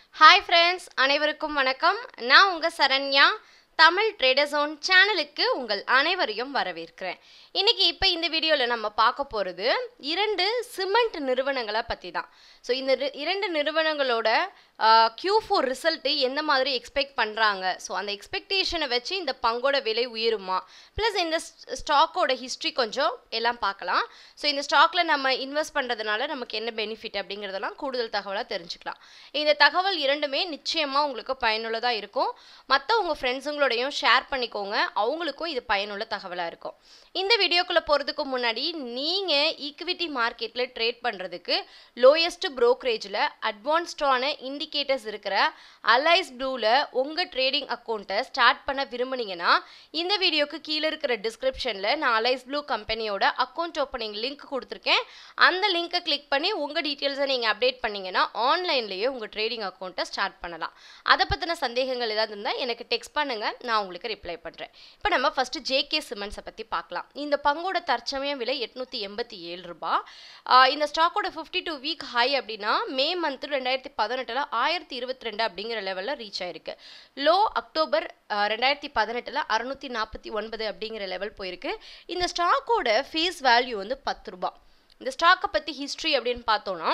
hi friends அனைவருக்கும் வணக்கம் நான் உங்கள் சரண்யா தமிழ் ட்ரேடர் ஜோன் சேனலுக்கு உங்கள் அனைவரையும் வரவேற்கிறேன் இன்னைக்கு இப்போ இந்த வீடியோவில் நம்ம பார்க்க போகிறது இரண்டு சிமெண்ட் நிறுவனங்களை பற்றி தான் ஸோ இந்த ரி- இரண்டு நிறுவனங்களோட Q4 ஃபோர் ரிசல்ட்டு எந்த மாதிரி எக்ஸ்பெக்ட் பண்ணுறாங்க ஸோ அந்த எக்ஸ்பெக்டேஷனை வச்சு இந்த பங்கோட விலை உயருமா ப்ளஸ் இந்த ஸ்டாக்கோட ஹிஸ்ட்ரி கொஞ்சம் எல்லாம் பார்க்கலாம் ஸோ இந்த ஸ்டாக்ல நம்ம இன்வெஸ்ட் பண்ணுறதுனால நமக்கு என்ன பெனிஃபிட் அப்படிங்கிறதெல்லாம் கூடுதல் தகவலாக தெரிஞ்சுக்கலாம் இந்த தகவல் இரண்டுமே நிச்சயமாக உங்களுக்கு பயனுள்ளதாக இருக்கும் மற்ற உங்கள் ஃப்ரெண்ட்ஸுங்களோடையும் ஷேர் பண்ணிக்கோங்க அவங்களுக்கும் இது பயனுள்ள தகவலாக இருக்கும் இந்த வீடியோக்குள்ளே போகிறதுக்கு முன்னாடி நீங்கள் ஈக்விட்டி மார்க்கெட்டில் ட்ரேட் பண்ணுறதுக்கு லோயஸ்ட் ப்ரோக்கரேஜில் அட்வான்ஸ்டான இண்டிகேட்டர்ஸ் இருக்கிற அலைஸ் ப்ளூவில் உங்கள் ட்ரேடிங் அக்கௌண்ட்டை ஸ்டார்ட் பண்ண விரும்புனீங்கன்னா இந்த வீடியோக்கு கீழே இருக்கிற டிஸ்கிரிப்ஷனில் நான் அலைஸ் ப்ளூ கம்பெனியோட அக்கௌண்ட் ஓப்பனிங் லிங்க் கொடுத்துருக்கேன் அந்த லிங்க்கை கிளிக் பண்ணி உங்கள் டீட்டெயில்ஸை நீங்கள் அப்டேட் பண்ணீங்கன்னா ஆன்லைன்லேயே உங்கள் ட்ரேடிங் அக்கௌண்ட்டை ஸ்டார்ட் பண்ணலாம் அதை பற்றின சந்தேகங்கள் ஏதாவது இருந்தால் எனக்கு டெக்ஸ்ட் பண்ணுங்கள் நான் உங்களுக்கு ரிப்ளை பண்ணுறேன் இப்போ நம்ம ஃபஸ்ட்டு ஜேகே சிமெண்ட்ஸை பற்றி பார்க்கலாம் இந்த பங்கோட தற்சமய விலை எட்நூற்றி எண்பத்தி ஏழு ரூபாய் ஆஹ் இந்த ஸ்டாக்கோட ஃபிஃப்டி டூ வீக் ஹை அப்படின்னா மே மந்த் ரெண்டாயிரத்தி பதினெட்டில் ஆயிரத்தி இருபத்தி ரெண்டு அப்படிங்கிற லெவலில் ரீச் ஆயிருக்கு லோ அக்டோபர் ஆஹ் ரெண்டாயிரத்தி பதினெட்டில் அறுநூத்தி நாற்பத்தி ஒன்பது அப்படிங்கிற லெவல் போயிருக்கு இந்த ஸ்டாக்கோட ஃபேஸ் வேல்யூ வந்து பத்து ரூபாய் இந்த ஸ்டாக்கை பற்றி ஹிஸ்ட்ரி அப்படின்னு பார்த்தோன்னா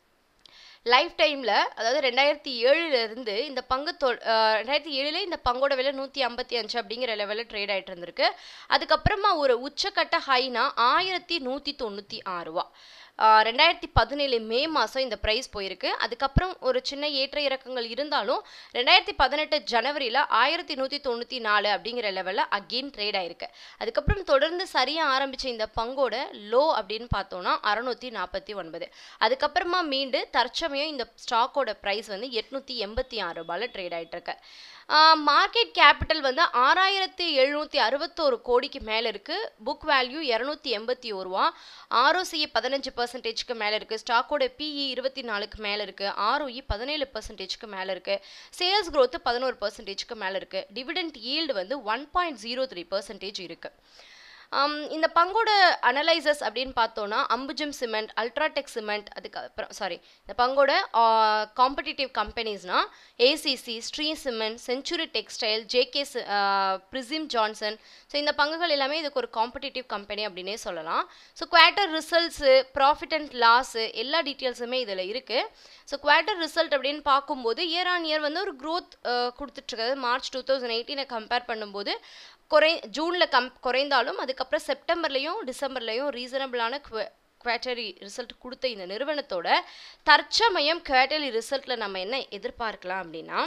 லைஃப் டைமில் அதாவது ரெண்டாயிரத்தி ஏழுலேருந்து இந்த பங்கு தொ அஹ் ரெண்டாயிரத்தி ஏழில் இந்த பங்கோட விலை நூற்றி ஐம்பத்தி அஞ்சு அப்படிங்கிற லெவலில் ட்ரேட் ஆகிட்டு இருந்திருக்கு அதுக்கப்புறமா ஒரு உச்சக்கட்ட ஹைனா ஆயிரத்தி நூற்றி தொண்ணூற்றி ஆறு ரூபா ஆஹ் ரெண்டாயிரத்தி பதினேழு மே மாதம் இந்த ப்ரைஸ் போயிருக்கு அதுக்கப்புறம் ஒரு சின்ன ஏற்ற இறக்கங்கள் இருந்தாலும் ரெண்டாயிரத்தி பதினெட்டு ஜனவரியில் ஆயிரத்தி நூற்றி தொண்ணூற்றி நாலு அப்படிங்கிற லெவலில் அகெயின் ட்ரேட் ஆயிருக்கு அதுக்கப்புறம் தொடர்ந்து சரியாக ஆரம்பித்த இந்த பங்கோட லோ அப்படின்னு பார்த்தோன்னா அறநூற்றி நாற்பத்தி ஒன்பது அதுக்கப்புறமா மீண்டு தற்சமயம் இந்த ஸ்டாக்கோட ப்ரைஸ் வந்து எட்நூற்றி எண்பத்தி ஆறு ரூபாயில் ட்ரேட் ஆயிட்டு இருக்கு மார்க்கெட் கேபிட்டல் வந்து ஆறாயிரத்தி எழுநூற்றி அறுபத்தோரு கோடிக்கு மேலே இருக்குது புக் வேல்யூ இரநூத்தி எண்பத்தி ஒரு ரூபா ஆர்ஓசிஏ பதினஞ்சு பர்சன்டேஜ்க்கு மேலே இருக்குது ஸ்டாக்கோட பிஇ இருபத்தி நாலுக்கு மேலே இருக்குது ஆர்ஓஇ பதினேழு பர்சன்டேஜ்க்கு மேலே இருக்குது சேல்ஸ் growth பதினோரு பர்சன்டேஜ்க்கு மேலே இருக்குது டிவிடெண்ட் yield வந்து one point zero three percentage இருக்குது ஆம், இந்த பங்கோட அனலைசஸ் அப்படின்னு பார்த்தோன்னா அம்புஜம் சிமெண்ட் அல்ட்ராடெக் சிமெண்ட் அதுக்கப்புறம் சாரி இந்த பங்கோட காம்படிட்டிவ் கம்பெனிஸ்னா ACC Shree cement century textile JK prism Johnson so இந்த பங்குகள் எல்லாமே இதுக்கு ஒரு காம்படிட்டிவ் கம்பெனி அப்படின்னே சொல்லலாம் so quarter results profit and loss எல்லா டீட்டெயில்ஸுமே இதில் இருக்குது ஸோ குவார்ட்டர் ரிசல்ட் அப்படின்னு பார்க்கும்போது இயர் ஆன் இயர் வந்து ஒரு க்ரோத் கொடுத்துட்ருக்காது மார்ச் டூ தௌசண்ட் எயிட்டீனை கம்பேர் பண்ணும்போது குறை ஜூனில் கம் குறைந்தாலும் அதுக்கப்புறம் செப்டம்பர்லேயும் டிசம்பர்லேயும் ரீசனபிளான குவார்ட்டரி ரிசல்ட் கொடுத்த இந்த நிறுவனத்தோட தற்சமயம் குவார்ட்டர்லி ரிசல்ட்டில் நம்ம என்ன எதிர்பார்க்கலாம் அப்படின்னா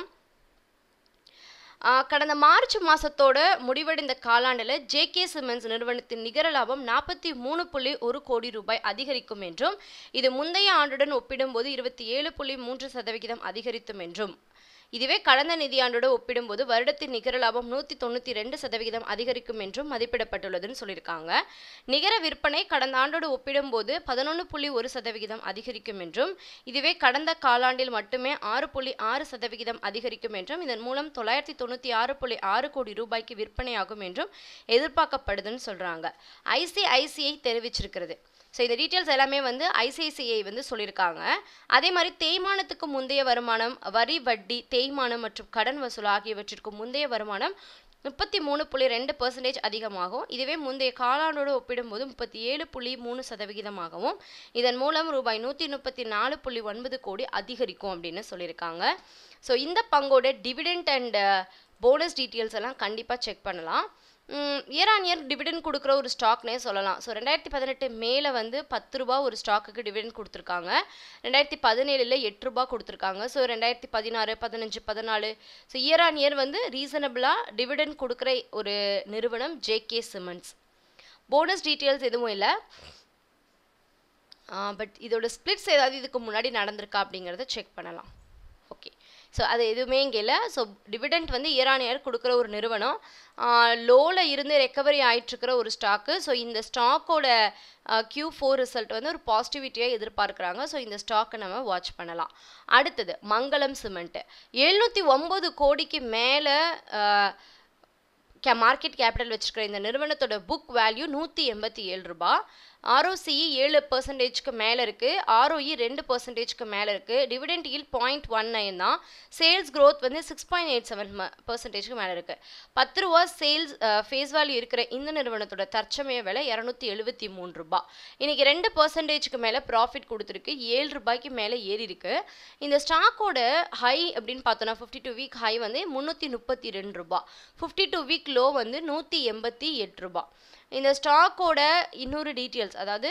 ஆஹ் கடந்த மார்ச் மாதத்தோட முடிவடைந்த காலாண்டில் ஜேகே சிமெண்ட்ஸ் நிறுவனத்தின் நிகர லாபம் நாற்பத்தி மூணு புள்ளி ஒரு கோடி ரூபாய் அதிகரிக்கும் என்றும் இது முந்தைய ஆண்டுடன் ஒப்பிடும்போது இருபத்தி ஏழு புள்ளி மூன்று சதவிகிதம் அதிகரிக்கும் என்றும் இதுவே கடந்த நிதியாண்டோடு ஒப்பிடும்போது வருடத்தின் நிகர லாபம் நூற்றி தொண்ணூற்றி ரெண்டு சதவிகிதம் அதிகரிக்கும் என்றும் மதிப்பிடப்பட்டுள்ளதுன்னு சொல்லியிருக்காங்க நிகர விற்பனை கடந்த ஆண்டோடு ஒப்பிடும்போது பதினொன்று புள்ளி ஒரு சதவிகிதம் அதிகரிக்கும் என்றும் இதுவே கடந்த காலாண்டில் மட்டுமே ஆறு புள்ளி ஆறு சதவிகிதம் அதிகரிக்கும் என்றும் இதன் மூலம் தொள்ளாயிரத்தி தொண்ணூற்றி ஆறு புள்ளி ஆறு கோடி ரூபாய்க்கு விற்பனையாகும் என்றும் எதிர்பார்க்கப்படுதுன்னு சொல்கிறாங்க ஐசிஐசிஐ தெரிவிச்சிருக்கிறது ஸோ இந்த டீட்டெயில்ஸ் எல்லாமே வந்து ஐசிஐசிஐ வந்து சொல்லியிருக்காங்க அதே மாதிரி தேய்மானத்துக்கு முந்தைய வருமானம் வரி வட்டி தேய்மானம் மற்றும் கடன் வசூல் ஆகியவற்றிற்கு முந்தைய வருமானம் முப்பத்தி மூணு புள்ளி ரெண்டு பர்சன்டேஜ் அதிகமாகும் இதுவே முந்தைய காலாண்டோடு ஒப்பிடும்போது முப்பத்தி ஏழு புள்ளி மூணு சதவிகிதமாகவும் இதன் மூலம் ரூபாய் நூற்றி முப்பத்தி நாலு புள்ளி ஒன்பது கோடி அதிகரிக்கும் அப்படின்னு சொல்லியிருக்காங்க ஸோ இந்த பங்கோட டிவிடெண்ட் அண்ட் போனஸ் டீட்டெயில்ஸ் எல்லாம் கண்டிப்பாக செக் பண்ணலாம் இயர் ஆன் இயர் டிவிடெண்ட் கொடுக்குற ஒரு ஸ்டாக்னே சொல்லலாம் ஸோ ரெண்டாயிரத்தி பதினெட்டு மேலே வந்து பத்து ரூபா ஒரு ஸ்டாக்குக்கு டிவிடெண்ட் கொடுத்துருக்காங்க ரெண்டாயிரத்தி பதினேழில் எட்டு ரூபா கொடுத்துருக்காங்க ஸோ ரெண்டாயிரத்தி பதினாறு பதினஞ்சு பதினாலு ஸோ இயர் ஆன் இயர் வந்து ரீசனபிளாக டிவிடெண்ட் கொடுக்குற ஒரு நிறுவனம் ஜேகே சிமெண்ட்ஸ் போனஸ் டீட்டெயில்ஸ் எதுவும் இல்லை பட் இதோட ஸ்ப்ளிட்ஸ் ஏதாவது இதுக்கு முன்னாடி நடந்திருக்கா அப்படிங்கிறத செக் பண்ணலாம் ஓகே ஸோ அது எதுவுமே இங்கே இல்லை ஸோ டிவிடெண்ட் வந்து இயர் ஆன் இயர் கொடுக்குற ஒரு நிறுவனம் லோவில் இருந்து ரெக்கவரி ஆயிட்டுருக்கிற ஒரு ஸ்டாக்கு ஸோ இந்த ஸ்டாக்கோட Q4 ஃபோர் ரிசல்ட் வந்து ஒரு பாசிட்டிவிட்டியாக எதிர்பார்க்குறாங்க ஸோ இந்த ஸ்டாக்கை நம்ம வாட்ச் பண்ணலாம் அடுத்தது மங்களம் சிமெண்ட்டு எழுநூற்றி ஒம்பது கோடிக்கு மேலே கே மார்க்கெட் கேபிட்டல் வச்சிருக்கிற இந்த நிறுவனத்தோட புக் வேல்யூ நூற்றி எண்பத்தி ஏழு ரூபாய் ஆர்ஓசிஇ ஏழு பர்சன்டேஜ்க்கு மேலே இருக்குது ஆர்ஓஇ ரெண்டு பர்சன்டேஜ்க்கு மேலே இருக்குது dividend yield point one nine தான் சேல்ஸ் growth வந்து சிக்ஸ் பாயிண்ட் எயிட் செவன் பர்சன்டேஜ்க்கு மேலே இருக்குது பத்து ரூபா சேல்ஸ் ஃபேஸ் வேல்யூ இருக்கிற இந்த நிறுவனத்தோட தற்சமய விலை இரநூத்தி எழுபத்தி மூணு ரூபாய் இன்னைக்கு ரெண்டு பர்சன்டேஜ்க்கு மேலே ப்ராஃபிட் கொடுத்துருக்கு ஏழு ரூபாய்க்கு மேலே ஏறி இருக்கு இந்த ஸ்டாக்கோட ஹை அப்படின்னு பார்த்தோன்னா ஃபிஃப்டி டூ வீக் ஹை வந்து முந்நூற்றி முப்பத்தி ரெண்டு ரூபாய் ஃபிஃப்டி டூ வீக் லோ வந்து நூற்றி எண்பத்தி எட்டு ரூபாய் இந்த ஸ்டாக்கோட இன்னொரு டீட்டெயில்ஸ் அதாவது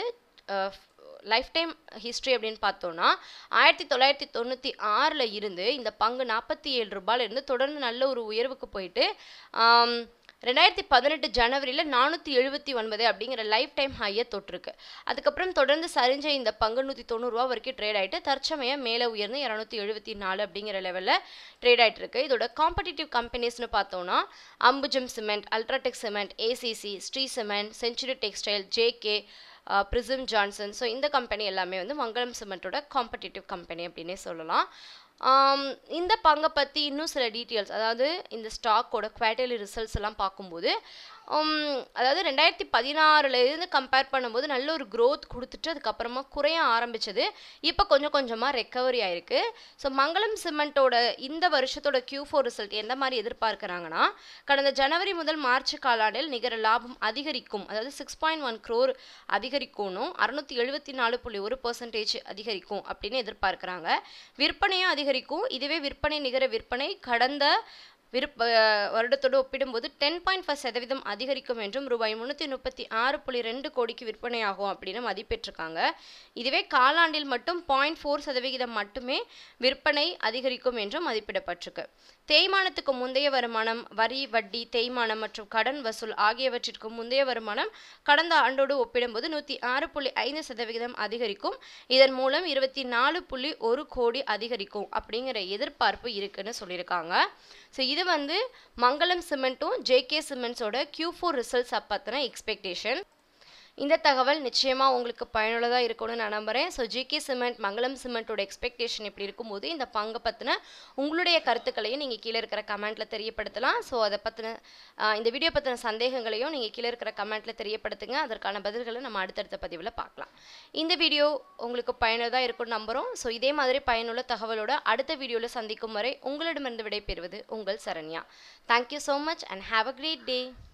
லைஃப் டைம் ஹிஸ்ட்ரி அப்படின்னு பார்த்தோன்னா ஆயிரத்தி தொள்ளாயிரத்தி தொண்ணூற்றி ஆறில் இருந்து இந்த பங்கு நாற்பத்தி ஏழு ரூபாயிலிருந்து தொடர்ந்து நல்ல ஒரு உயர்வுக்கு போயிட்டு ஆம், ரெண்டாயிரத்தி பதினெட்டு ஜனவரியில் நானூற்றி எழுபத்தி ஒன்பது அப்படிங்கிற லைஃப் டைம் ஹையை தொட்டிருக்கு அதுக்கப்புறம் தொடர்ந்து சரிஞ்ச இந்த பங்கு நூற்றி தொண்ணூறுரூவா வரைக்கும் ட்ரேட் ஆகிட்டு தற்சமயம் மேலே உயர்ந்து இரநூத்தி எழுபத்தி நாலு அப்படிங்கிற லெவலில் ட்ரேட் ஆகிட்டு இருக்கு இதோட காம்படிட்டிவ் கம்பெனிஸ்னு பார்த்தோன்னா Ambujam cement UltraTech cement ACC Shree cement century textile JK prism Johnson so இந்த கம்பெனி எல்லாமே வந்து மங்களம் சிமெண்ட்டோட காம்படிட்டிவ் கம்பெனி அப்படின்னே சொல்லலாம் ஆம், இந்த பங்கை பற்றி இன்னும் சில டீட்டெயில்ஸ் அதாவது இந்த ஸ்டாக்கோட குவார்டர்லி ரிசல்ட்ஸ் எல்லாம் பார்க்கும்போது உம், அதாவது ரெண்டாயிரத்தி பதினாறுல இருந்து கம்பேர் பண்ணும்போது நல்ல ஒரு growth கொடுத்துட்டு அதுக்கப்புறமா குறைய ஆரம்பிச்சது இப்போ கொஞ்சம் கொஞ்சமாக ரெக்கவரி ஆயிருக்கு ஸோ மங்களம் சிமெண்ட்டோட இந்த வருஷத்தோட Q4 ஃபோர் ரிசல்ட் எந்த மாதிரி எதிர்பார்க்குறாங்கன்னா கடந்த ஜனவரி முதல் மார்ச் காலாண்டில் நிகர லாபம் அதிகரிக்கும் அதாவது சிக்ஸ் பாயிண்ட் ஒன் க்ரோர் அதிகரிக்கணும் அறுநூத்தி எழுபத்தி நாலு புள்ளி ஒரு பர்சன்டேஜ் அதிகரிக்கும் அப்படின்னு எதிர்பார்க்குறாங்க விற்பனையும் அதிகரிக்கும் இதுவே விற்பனை நிகர விற்பனை கடந்த விருப்ப வருடத்தோடு ஒப்பிடும்போது டென் பாயிண்ட் ஃபைவ் சதவீதம் அதிகரிக்கும் என்றும் ரூபாய் முந்நூற்றி முப்பத்தி ஆறு புள்ளி ரெண்டு கோடிக்கு விற்பனையாகும் அப்படின்னு மதிப்பிட்டிருக்காங்க இதுவே காலாண்டில் மட்டும் பாயிண்ட் ஃபோர் சதவிகிதம் மட்டுமே விற்பனை அதிகரிக்கும் என்றும் மதிப்பிடப்பட்டிருக்கு தேய்மானத்துக்கு முந்தைய வருமானம் வரி வட்டி தேய்மானம் மற்றும் கடன் வசூல் ஆகியவற்றிற்கு முந்தைய வருமானம் கடந்த ஆண்டோடு ஒப்பிடும்போது நூற்றி ஆறு புள்ளி ஐந்து சதவிகிதம் அதிகரிக்கும் இதன் மூலம் இருபத்தி நாலு புள்ளி ஒரு கோடி அதிகரிக்கும் அப்படிங்கிற எதிர்பார்ப்பு இருக்குன்னு சொல்லியிருக்காங்க ஸோ இது வந்து மங்களம் சிமெண்ட்டும் ஜேகே சிமெண்ட்ஸோட Q4 ஃபோர் ரிசல்ட்ஸ் பற்றின எக்ஸ்பெக்டேஷன் இந்த தகவல் நிச்சயமாக உங்களுக்கு பயனுள்ளதாக இருக்கும்னு நான் நம்புகிறேன் ஸோ ஜிகே சிமெண்ட் மங்களம் சிமெண்ட்டோட எக்ஸ்பெக்டேஷன் இப்படி இருக்கும்போது இந்த பங்கை பற்றின உங்களுடைய கருத்துக்களையும் நீங்கள் கீழே இருக்கிற கமெண்ட்டில் தெரியப்படுத்தலாம் ஸோ அதை பற்றின இந்த வீடியோ பற்றின சந்தேகங்களையும் நீங்கள் கீழே இருக்கிற கமெண்ட்டில் தெரியப்படுத்துங்க அதற்கான பதில்களை நம்ம அடுத்தடுத்த பதிவில் பார்க்கலாம் இந்த வீடியோ உங்களுக்கு பயனுள்ளதாக இருக்கும்னு நம்புகிறோம் ஸோ இதே மாதிரி பயனுள்ள தகவலோட அடுத்த வீடியோவில் சந்திக்கும் வரை உங்களிடமிருந்து விடைபெறுவது உங்கள் Saranya thank you so much and have a great day